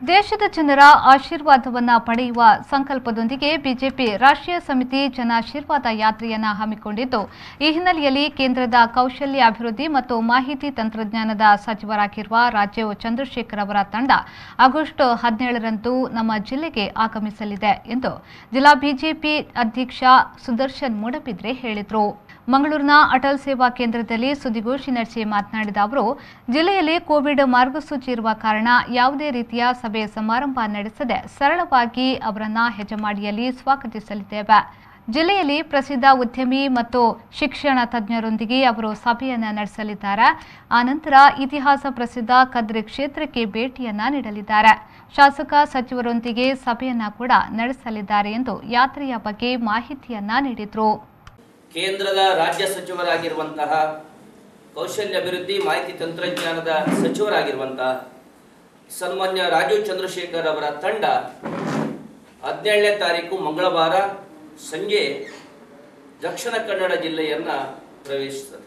ದೇಶದ ಜನರ ಆಶೀರ್ವಾದವನ್ನ ಪಡೆಯುವ ಸಂಕಲ್ಪದೊಂದಿಗೆ ಬಿಜೆಪಿ ರಾಷ್ಟ್ರೀಯ ಸಮಿತಿ ಜನಾಶೀರ್ವಾದ ಯಾತ್ರೆಯನ್ನ ಹಮ್ಮಿಕೊಂಡಿದ್ದು ಈ ಹಿನ್ನೆಲೆಯಲ್ಲಿ ಕೇಂದ್ರದ ಕೌಶಲ್ಯ ಅಭಿವೃದ್ಧಿ ಮತ್ತು ಮಾಹಿತಿ ತಂತ್ರಜ್ಞಾನದ ಸಚಿವರಾಗಿರುವ ರಾಜೀವ್ ಚಂದ್ರಶೇಖರ್ ಅವರ ತಂಡ ಆಗಸ್ಟ್ ಹದಿನೇಳರಂದು ನಮ್ಮ ಜಿಲ್ಲೆಗೆ ಆಗಮಿಸಲಿದೆ ಎಂದು ಜಿಲ್ಲಾ ಬಿಜೆಪಿ ಅಧ್ಯಕ್ಷ ಸುದರ್ಶನ್ ಮೂಡಬಿದ್ರೆ ಹೇಳಿದರು ಮಂಗಳೂರಿನ ಅಟಲ್ ಸೇವಾ ಕೇಂದ್ರದಲ್ಲಿ ಸುದ್ದಿಗೋಷ್ಠಿ ನಡೆಸಿ ಮಾತನಾಡಿದ ಅವರು ಜಿಲ್ಲೆಯಲ್ಲಿ ಕೋವಿಡ್ ಮಾರ್ಗಸೂಚಿ ಇರುವ ಕಾರಣ ಯಾವುದೇ ರೀತಿಯ ಸಭೆ ಸಮಾರಂಭ ನಡೆಸದೆ ಸರಳವಾಗಿ ಅವರನ್ನ ಹೆಜಮಾಡಿಯಲ್ಲಿ ಸ್ವಾಗತಿಸಲಿದ್ದೇವೆ ಜಿಲ್ಲೆಯಲ್ಲಿ ಪ್ರಸಿದ್ಧ ಉದ್ಯಮಿ ಮತ್ತು ಶಿಕ್ಷಣ ತಜ್ಞರೊಂದಿಗೆ ಅವರು ಸಭೆಯನ್ನ ನಡೆಸಲಿದ್ದಾರೆ ಆನಂತರ ಇತಿಹಾಸ ಪ್ರಸಿದ್ಧ ಕದ್ರಿ ಕ್ಷೇತ್ರಕ್ಕೆ ಭೇಟಿಯನ್ನ ನೀಡಲಿದ್ದಾರೆ ಶಾಸಕ ಸಚಿವರೊಂದಿಗೆ ಸಭೆಯನ್ನ ಕೂಡ ನಡೆಸಲಿದ್ದಾರೆ ಎಂದು ಯಾತ್ರೆಯ ಬಗ್ಗೆ ಮಾಹಿತಿಯನ್ನ ನೀಡಿದರು ಕೇಂದ್ರದ ರಾಜ್ಯ ಸಚಿವರಾಗಿರುವಂತಹ ಕೌಶಲ್ಯ ಅಭಿವೃದ್ಧಿ ಮಾಹಿತಿ ತಂತ್ರಜ್ಞಾನದ ಸಚಿವರಾಗಿರುವಂತಹ ಸನ್ಮಾನ್ಯ ರಾಜೀವ್ ಚಂದ್ರಶೇಖರ್ ಅವರ ತಂಡ ಹದಿನೇಳನೇ ತಾರೀಕು ಮಂಗಳವಾರ ಸಂಜೆ ದಕ್ಷಿಣ ಕನ್ನಡ ಜಿಲ್ಲೆಯನ್ನ ಪ್ರವೇಶಿಸುತ್ತದೆ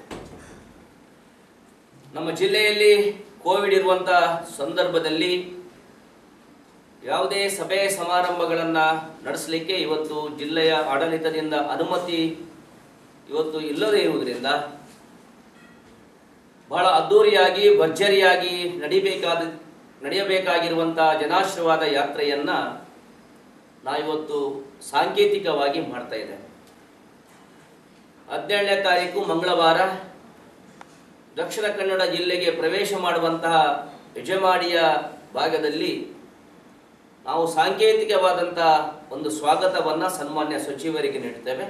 ನಮ್ಮ ಜಿಲ್ಲೆಯಲ್ಲಿ ಕೋವಿಡ್ ಇರುವಂತಹ ಸಂದರ್ಭದಲ್ಲಿ ಯಾವುದೇ ಸಭೆ ಸಮಾರಂಭಗಳನ್ನು ನಡೆಸಲಿಕ್ಕೆ ಇವತ್ತು ಜಿಲ್ಲೆಯ ಆಡಳಿತದಿಂದ ಅನುಮತಿ ಇವತ್ತು ಇಲ್ಲದೇ ಇರುವುದರಿಂದ ಬಹಳ ಅದ್ದೂರಿಯಾಗಿ ಭರ್ಜರಿಯಾಗಿ ನಡಿಬೇಕಾದ ನಡೆಯಬೇಕಾಗಿರುವಂತಹ ಜನಾಶೀರ್ವಾದ ಯಾತ್ರೆಯನ್ನ ನಾವಿವತ್ತು ಸಾಂಕೇತಿಕವಾಗಿ ಮಾಡ್ತಾ ಇದ್ದೇವೆ ಹದಿನೇಳನೇ ತಾರೀಕು ಮಂಗಳವಾರ ದಕ್ಷಿಣ ಕನ್ನಡ ಜಿಲ್ಲೆಗೆ ಪ್ರವೇಶ ಮಾಡುವಂತಹ ಯಜಮಾಡಿಯ ಭಾಗದಲ್ಲಿ ನಾವು ಸಾಂಕೇತಿಕವಾದಂತಹ ಒಂದು ಸ್ವಾಗತವನ್ನು ಸನ್ಮಾನ್ಯ ಸಚಿವರಿಗೆ ನೀಡ್ತೇವೆ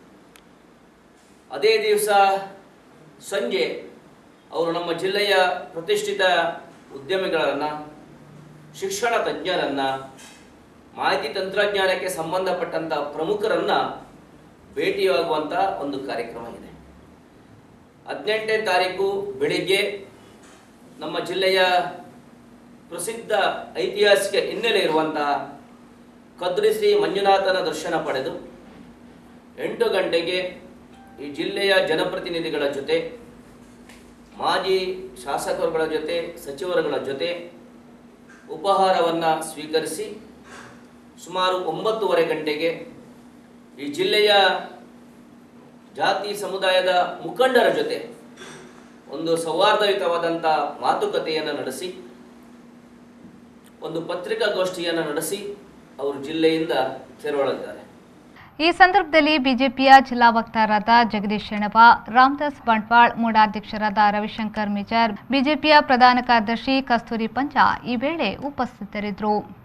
ಅದೇ ದಿವಸ ಸಂಜೆ ಅವರು ನಮ್ಮ ಜಿಲ್ಲೆಯ ಪ್ರತಿಷ್ಠಿತ ಉದ್ಯಮಿಗಳನ್ನು ಶಿಕ್ಷಣ ತಜ್ಞರನ್ನು ಮಾಹಿತಿ ತಂತ್ರಜ್ಞಾನಕ್ಕೆ ಸಂಬಂಧಪಟ್ಟಂಥ ಪ್ರಮುಖರನ್ನು ಭೇಟಿಯಾಗುವಂಥ ಒಂದು ಕಾರ್ಯಕ್ರಮ ಇದೆ ಹದಿನೆಂಟನೇ ತಾರೀಕು ಬೆಳಿಗ್ಗೆ ನಮ್ಮ ಜಿಲ್ಲೆಯ ಪ್ರಸಿದ್ಧ ಐತಿಹಾಸಿಕ ಹಿನ್ನೆಲೆ ಇರುವಂತಹ ಕದ್ರಿ ಶ್ರೀ ಮಂಜುನಾಥನ ದರ್ಶನ ಪಡೆದು ಎಂಟು ಗಂಟೆಗೆ ಈ ಜಿಲ್ಲೆಯ ಜನಪ್ರತಿನಿಧಿಗಳ ಜೊತೆ ಮಾಜಿ ಶಾಸಕರುಗಳ ಜೊತೆ ಸಚಿವರುಗಳ ಜೊತೆ ಉಪಹಾರವನ್ನು ಸ್ವೀಕರಿಸಿ ಸುಮಾರು ಒಂಬತ್ತುವರೆ ಗಂಟೆಗೆ ಈ ಜಿಲ್ಲೆಯ ಜಾತಿ ಸಮುದಾಯದ ಮುಖಂಡರ ಜೊತೆ ಒಂದು ಸೌಹಾರ್ದಯುತವಾದಂಥ ಮಾತುಕತೆಯನ್ನು ನಡೆಸಿ ಒಂದು ಪತ್ರಿಕಾಗೋಷ್ಠಿಯನ್ನು ನಡೆಸಿ ಅವರು ಜಿಲ್ಲೆಯಿಂದ ತೆರಳಲಿದ್ದಾರೆ ಈ ಸಂದರ್ಭದಲ್ಲಿ ಬಿಜೆಪಿಯ ಜಿಲ್ಲಾ ವಕ್ತಾರರಾದ ಜಗದೀಶ್ ಶೆಣಬ ರಾಮದಾಸ್ ಬಂಟ್ವಾಳ್ ಮೂಡಾಧ್ಯಕ್ಷರಾದ ರವಿಶಂಕರ್ ಮಿಜರ್ ಬಿಜೆಪಿಯ ಪ್ರಧಾನ ಕಾರ್ಯದರ್ಶಿ ಕಸ್ತೂರಿ ಪಂಚ ಈ ವೇಳೆ ಉಪಸ್ಥಿತರಿದ್ದರು